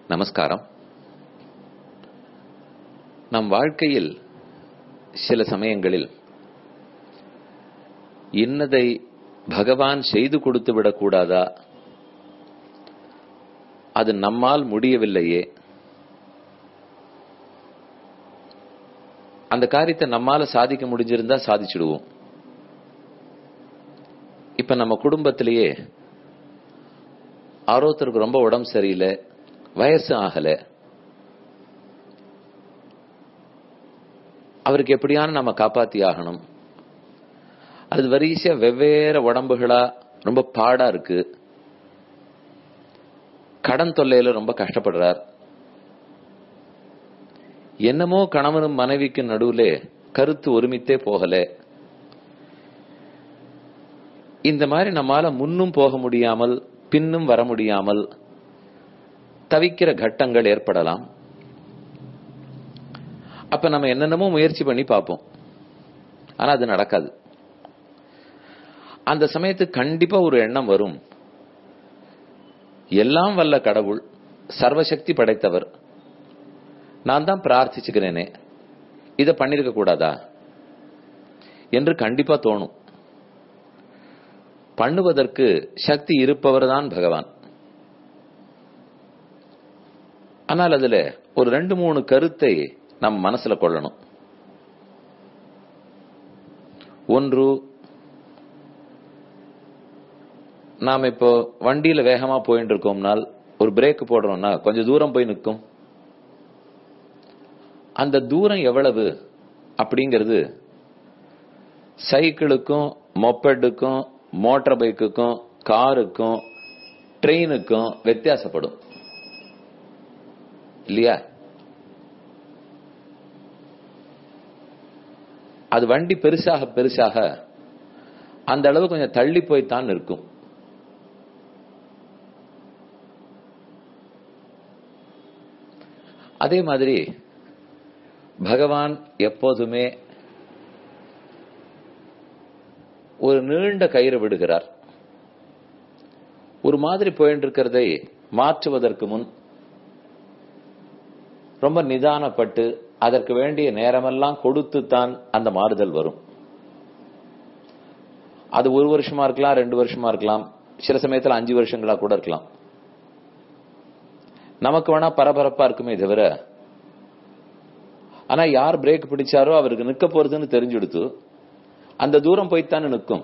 நமஸ்காரம் நம் வாழ்க்கையில் சில சமயங்களில் இன்னதை பகவான் செய்து கொடுத்து விடக்கூடாதா அது நம்மால் முடியவில்லையே அந்த காரியத்தை நம்மால சாதிக்க முடிஞ்சிருந்தா சாதிச்சிடுவோம் இப்ப நம்ம குடும்பத்திலேயே ஆரோத்தருக்கு ரொம்ப உடம்பு சரியில்லை வயசு ஆகல அவருக்கு எப்படியான நம்ம காப்பாத்தி ஆகணும் அது வரிசையா வெவ்வேறு உடம்புகளா ரொம்ப பாடா இருக்கு கடன் தொல்லையில ரொம்ப கஷ்டப்படுறார் என்னமோ கணவனும் மனைவிக்கு நடுவுல கருத்து ஒருமித்தே போகல இந்த மாதிரி நம்மால முன்னும் போக முடியாமல் பின்னும் வர முடியாமல் தவிக்கிற கட்டங்கள் ஏற்படலாம் அப்ப நம்ம என்னென்னமோ முயற்சி பண்ணி பார்ப்போம் ஆனா அது நடக்காது அந்த சமயத்துக்கு கண்டிப்பா ஒரு எண்ணம் வரும் எல்லாம் வல்ல கடவுள் சர்வசக்தி படைத்தவர் நான் தான் பிரார்த்திச்சுக்கிறேனே இதை பண்ணிருக்க கூடாதா என்று கண்டிப்பா தோணும் பண்ணுவதற்கு சக்தி இருப்பவர் தான் பகவான் ஆனால் அதுல ஒரு ரெண்டு மூணு கருத்தை நம் மனசுல கொள்ளணும் ஒன்று நாம் இப்போ வண்டியில வேகமா போயிட்டு இருக்கோம்னால் ஒரு பிரேக் போடுறோம்னா கொஞ்சம் தூரம் போய் நிற்கும் அந்த தூரம் எவ்வளவு அப்படிங்கிறது சைக்கிளுக்கும் மொப்பெட்டுக்கும் மோட்டார் பைக்குக்கும் காருக்கும் ட்ரெயினுக்கும் வித்தியாசப்படும் இல்லையா அது வண்டி பெருசாக பெருசாக அந்த அளவு கொஞ்சம் தள்ளி போய்த்தான் நிற்கும் அதே மாதிரி பகவான் எப்போதுமே ஒரு நீண்ட கயிறு விடுகிறார் ஒரு மாதிரி போயிட்டு இருக்கிறதை மாற்றுவதற்கு முன் ரொம்ப நிதானப்பட்டு அதற்கு வேண்டிய நேரமெல்லாம் கொடுத்துத்தான் அந்த மாறுதல் வரும் அது ஒரு வருஷமா இருக்கலாம் ரெண்டு வருஷமா இருக்கலாம் சில சமயத்துல அஞ்சு வருஷங்களா கூட இருக்கலாம் நமக்கு வேணா பரபரப்பா இருக்குமே தவிர ஆனா யார் பிரேக் பிடிச்சாரோ அவருக்கு நிக்க போறதுன்னு தெரிஞ்சுடுத்து அந்த தூரம் போய்த்தானே நிற்கும்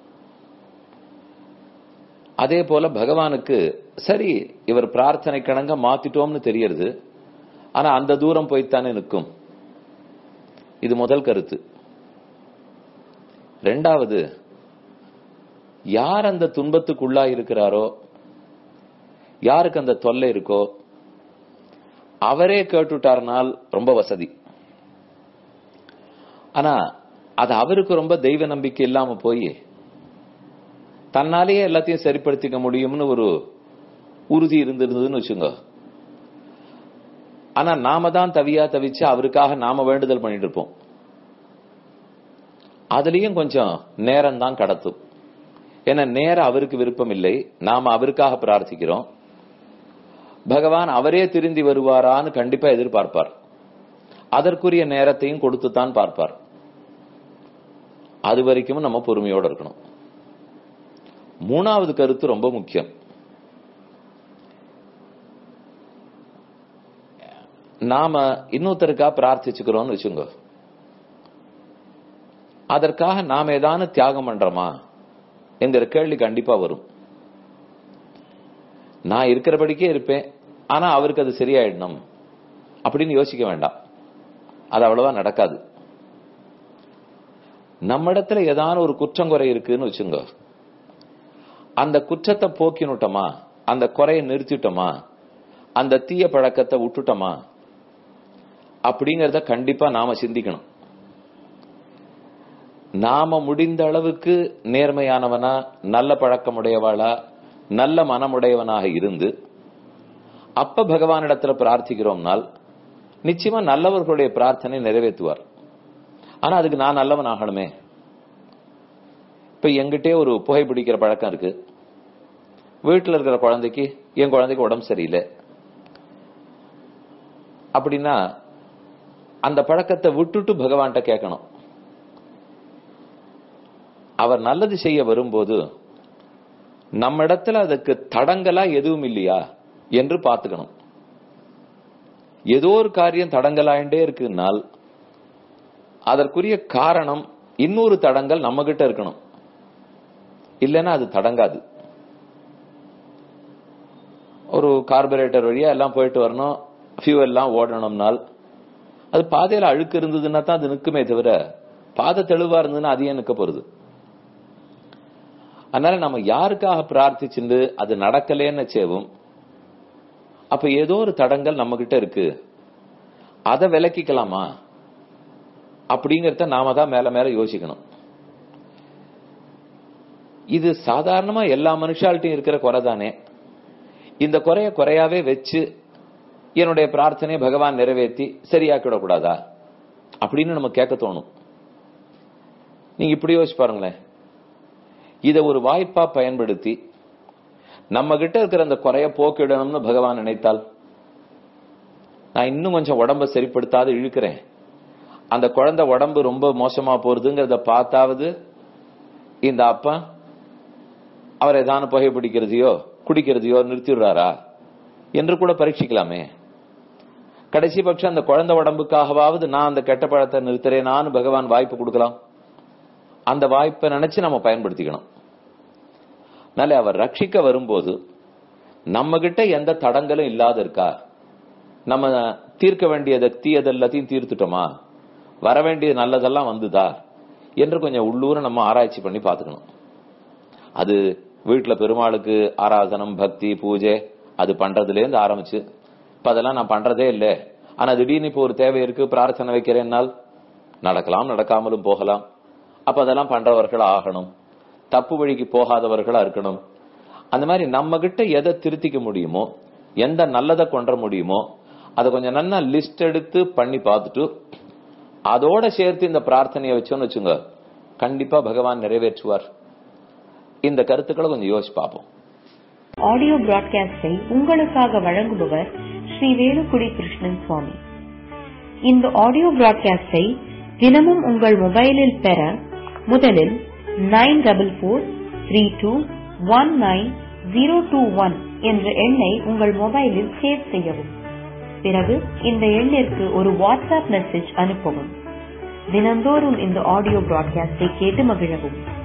அதே போல பகவானுக்கு சரி இவர் பிரார்த்தனை கணங்க மாத்திட்டோம்னு தெரியறது ஆனா அந்த தூரம் போய்த்தானே நிற்கும் இது முதல் கருத்து ரெண்டாவது யார் அந்த துன்பத்துக்குள்ளா இருக்கிறாரோ யாருக்கு அந்த தொல்லை இருக்கோ அவரே கேட்டுட்டார்னால் ரொம்ப வசதி ஆனா அது அவருக்கு ரொம்ப தெய்வ நம்பிக்கை இல்லாம போய் தன்னாலேயே எல்லாத்தையும் சரிப்படுத்திக்க முடியும்னு ஒரு உறுதி இருந்திருந்ததுன்னு வச்சுங்க ஆனா நாம தான் தவியா தவிச்சு அவருக்காக நாம வேண்டுதல் பண்ணிட்டு இருப்போம் அதுலயும் கொஞ்சம் நேரம் தான் கடத்தும் ஏன்னா நேரம் அவருக்கு விருப்பம் இல்லை நாம அவருக்காக பிரார்த்திக்கிறோம் பகவான் அவரே திருந்தி வருவாரான்னு கண்டிப்பா எதிர்பார்ப்பார் அதற்குரிய நேரத்தையும் கொடுத்துத்தான் பார்ப்பார் அது வரைக்கும் நம்ம பொறுமையோட இருக்கணும் மூணாவது கருத்து ரொம்ப முக்கியம் நாம இன்னொருத்தருக்கா பிரார்த்திச்சுக்கிறோம்னு வச்சுங்க அதற்காக நாம ஏதான தியாகம் பண்றோமா என்கிற கேள்வி கண்டிப்பா வரும் நான் இருக்கிறபடிக்கே இருப்பேன் ஆனா அவருக்கு அது சரியாயிடணும் அப்படின்னு யோசிக்க வேண்டாம் அது அவ்வளவா நடக்காது நம்ம இடத்துல ஏதான ஒரு குற்றங்குறை இருக்குன்னு வச்சுங்க அந்த குற்றத்தை போக்கினுட்டோமா அந்த குறையை நிறுத்திட்டோமா அந்த தீய பழக்கத்தை விட்டுட்டோமா அப்படிங்கறத கண்டிப்பா நாம சிந்திக்கணும் நாம முடிந்த அளவுக்கு நேர்மையானவனா நல்ல பழக்கமுடையவாளா நல்ல மனமுடையவனாக இருந்து அப்ப பகவானிடத்துல பிரார்த்திக்கிறோம்னால் நிச்சயமா நல்லவர்களுடைய பிரார்த்தனை நிறைவேற்றுவார் ஆனா அதுக்கு நான் நல்லவன் ஆகணுமே இப்ப எங்கிட்டே ஒரு புகைப்பிடிக்கிற பழக்கம் இருக்கு வீட்டுல இருக்கிற குழந்தைக்கு என் குழந்தைக்கு உடம்பு சரியில்லை அப்படின்னா அந்த பழக்கத்தை விட்டுட்டு பகவான்கிட்ட கேட்கணும் அவர் நல்லது செய்ய வரும்போது நம்ம இடத்துல அதுக்கு தடங்கலா எதுவும் இல்லையா என்று பார்த்துக்கணும் ஏதோ ஒரு காரியம் தடங்கலாயிண்டே இருக்குனால் அதற்குரிய காரணம் இன்னொரு தடங்கள் நம்ம கிட்ட இருக்கணும் இல்லைன்னா அது தடங்காது ஒரு கார்பரேட்டர் வழியா எல்லாம் போயிட்டு வரணும் ஃபியூவல் எல்லாம் ஓடணும்னால் அது பாதையில அழுக்கு இருந்ததுன்னா தான் அது நிற்குமே தவிர பாதை தெளிவா இருந்ததுன்னா அது ஏன் நிற்க போறது அதனால நம்ம யாருக்காக பிரார்த்திச்சுண்டு அது நடக்கலேன்னு சேவும் அப்ப ஏதோ ஒரு தடங்கள் நம்ம கிட்ட இருக்கு அதை விலக்கிக்கலாமா அப்படிங்கறத நாம தான் மேல மேல யோசிக்கணும் இது சாதாரணமா எல்லா மனுஷால்ட்டையும் இருக்கிற குறை தானே இந்த குறைய குறையாவே வச்சு என்னுடைய பிரார்த்தனையை பகவான் நிறைவேற்றி சரியாக்கிடக்கூடாதா அப்படின்னு நம்ம கேட்க தோணும் நீங்க இப்படி யோசிச்சு பாருங்களேன் இதை ஒரு வாய்ப்பா பயன்படுத்தி நம்ம கிட்ட இருக்கிற அந்த குறைய போக்கிடணும்னு பகவான் நினைத்தால் நான் இன்னும் கொஞ்சம் உடம்ப சரிப்படுத்தாது இழுக்கிறேன் அந்த குழந்தை உடம்பு ரொம்ப மோசமா போறதுங்கிறத பார்த்தாவது இந்த அப்பா அவர் ஏதான புகை பிடிக்கிறதையோ குடிக்கிறதையோ நிறுத்திடுறாரா என்று கூட பரீட்சிக்கலாமே கடைசி பட்சம் அந்த குழந்தை உடம்புக்காகவாவது நான் அந்த கெட்ட பழத்தை நிறுத்துறேனான்னு பகவான் வாய்ப்பு கொடுக்கலாம் அந்த வாய்ப்பை நினைச்சு நம்ம பயன்படுத்திக்கணும் அதனால அவர் ரட்சிக்க வரும்போது நம்ம கிட்ட எந்த தடங்களும் இல்லாத இருக்கா நம்ம தீர்க்க வேண்டியதை தீயதெல்லாத்தையும் தீர்த்துட்டோமா வர வேண்டிய நல்லதெல்லாம் வந்துதா என்று கொஞ்சம் உள்ளூர நம்ம ஆராய்ச்சி பண்ணி பார்த்துக்கணும் அது வீட்டுல பெருமாளுக்கு ஆராதனம் பக்தி பூஜை அது பண்றதுல இருந்து ஆரம்பிச்சு இப்ப அதெல்லாம் நான் பண்றதே இல்லை ஆனா திடீர்னு இப்போ ஒரு தேவை இருக்கு பிரார்த்தனை வைக்கிறேன்னால் நடக்கலாம் நடக்காமலும் போகலாம் அப்ப அதெல்லாம் பண்றவர்கள் ஆகணும் தப்பு வழிக்கு போகாதவர்களா இருக்கணும் அந்த மாதிரி நம்ம கிட்ட எதை திருத்திக்க முடியுமோ எந்த நல்லதை கொண்ட முடியுமோ அதை கொஞ்சம் நல்லா லிஸ்ட் எடுத்து பண்ணி பார்த்துட்டு அதோட சேர்த்து இந்த பிரார்த்தனையை வச்சோன்னு வச்சுங்க கண்டிப்பா பகவான் நிறைவேற்றுவார் இந்த கருத்துக்களை கொஞ்சம் யோசிச்சு பார்ப்போம் ஆடியோ பிராட்காஸ்டை உங்களுக்காக வழங்குபவர் ஸ்ரீ வேலுக்குடி கிருஷ்ணன் சுவாமி இந்த ஆடியோ பிராட்காஸ்டை தினமும் உங்கள் மொபைலில் பெற முதலில் nine double four three two one nine zero two one என்ற எண்ணை உங்கள் மொபைலில் சேவ் செய்யவும் பிறகு இந்த எண்ணிற்கு ஒரு வாட்ஸ்அப் மெசேஜ் அனுப்பவும் தினந்தோறும் இந்த ஆடியோ பிராட்காஸ்டை கேட்டு மகிழவும்